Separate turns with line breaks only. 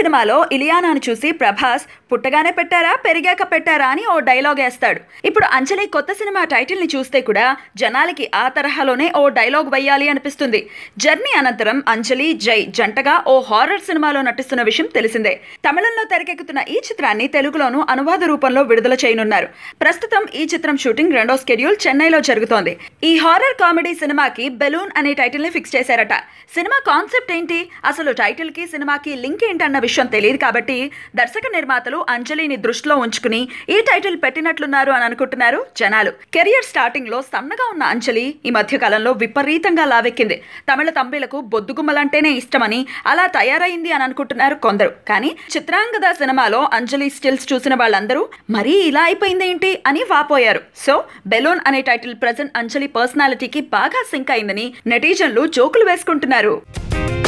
సినిమాలో ఇలియానాను చూసి ప్రభాస్ పుట్టగానే పెట్టారా పెరిగాక పెట్టారా అని ఓ డైలాగ్ వేస్తాడు ఇప్పుడు అంజలి కొత్త సినిమా టైటిల్ ని చూస్తే కూడా జనాలకి ఆ తరహాలోనే ఓ డైలాగ్ వేయాలి అనిపిస్తుంది జర్నీ అనంతరం అంజలి జై జంటగా ఓ హారర్ సినిమాలో నటిస్తున్న విషయం తెలిసిందే తమిళంలో తెరకెక్కుతున్న ఈ చిత్రాన్ని తెలుగులోనూ అనువాద రూపంలో విడుదల చేయనున్నారు ప్రస్తుతం ఈ చిత్రం షూటింగ్ రెండో స్కెడ్యూల్ చెన్నైలో జరుగుతోంది ఈ హారర్ కామెడీ సినిమాకి బెలూన్ అనే టైటిల్ ని ఫిక్స్ చేశారట సినిమా కాన్సెప్ట్ ఏంటి అసలు టైటిల్ కి సినిమాకి లింక్ ఏంటన్న విషయం తెలియదు కాబట్టి దర్శక నిర్మాతలు అంజలిని దృష్టిలో ఉంచుకుని ఈ టైటిల్ పెట్టినట్లున్నారు అని అనుకుంటున్నారు జనాలు కెరియర్ స్టార్టింగ్ లో సన్నగా ఉన్న అంజలి ఈ మధ్య కాలంలో విపరీతంగా లావెక్కింది తమిళ తంబిలకు బొద్దుగుమ్మలంటేనే ఇష్టమని అలా తయారైంది అని అనుకుంటున్నారు కొందరు కానీ చిత్రాంగద సినిమాలో అంజలి స్టిల్స్ చూసిన వాళ్ళందరూ మరీ ఇలా అయిపోయిందేంటి అని వాపోయారు సో బెలూన్ అనే టైటిల్ ప్రజెంట్ అంజలి పర్సనాలిటీకి బాగా సింక్ అయిందని నెటిజన్లు జోకులు వేసుకుంటున్నారు